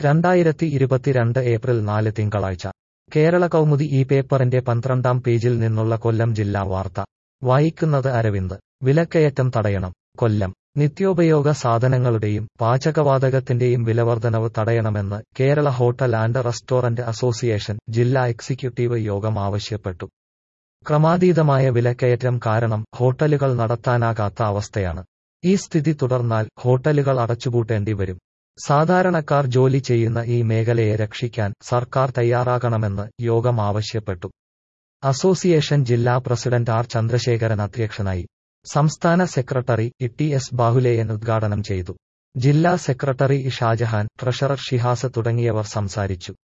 രണ്ടായിരത്തി ഇരുപത്തിരണ്ട് ഏപ്രിൽ നാല് തിങ്കളാഴ്ച കേരള കൗമുദി ഈ പേപ്പറിന്റെ പന്ത്രണ്ടാം പേജിൽ നിന്നുള്ള കൊല്ലം ജില്ലാ വാർത്ത വായിക്കുന്നത് അരവിന്ദ് വിലക്കയറ്റം തടയണം കൊല്ലം നിത്യോപയോഗ സാധനങ്ങളുടെയും പാചകവാതകത്തിന്റെയും വിലവർധനവ് തടയണമെന്ന് Kerala hotel and restaurant association ജില്ലാ എക്സിക്യൂട്ടീവ് യോഗം ആവശ്യപ്പെട്ടു ക്രമാതീതമായ വിലക്കയറ്റം കാരണം ഹോട്ടലുകൾ നടത്താനാകാത്ത അവസ്ഥയാണ് ഈ സ്ഥിതി തുടർന്നാൽ ഹോട്ടലുകൾ അടച്ചുപൂട്ടേണ്ടി വരും സാധാരണക്കാർ ജോലി ചെയ്യുന്ന ഈ മേഖലയെ രക്ഷിക്കാൻ സർക്കാർ തയ്യാറാകണമെന്ന് യോഗം ആവശ്യപ്പെട്ടു അസോസിയേഷൻ ജില്ലാ പ്രസിഡന്റ് ആർ ചന്ദ്രശേഖരൻ അധ്യക്ഷനായി സംസ്ഥാന സെക്രട്ടറി ടി എസ് ബാഹുലേയൻ ഉദ്ഘാടനം ചെയ്തു ജില്ലാ സെക്രട്ടറി ഷാജഹാൻ ട്രഷറർ ഷിഹാസ് തുടങ്ങിയവർ സംസാരിച്ചു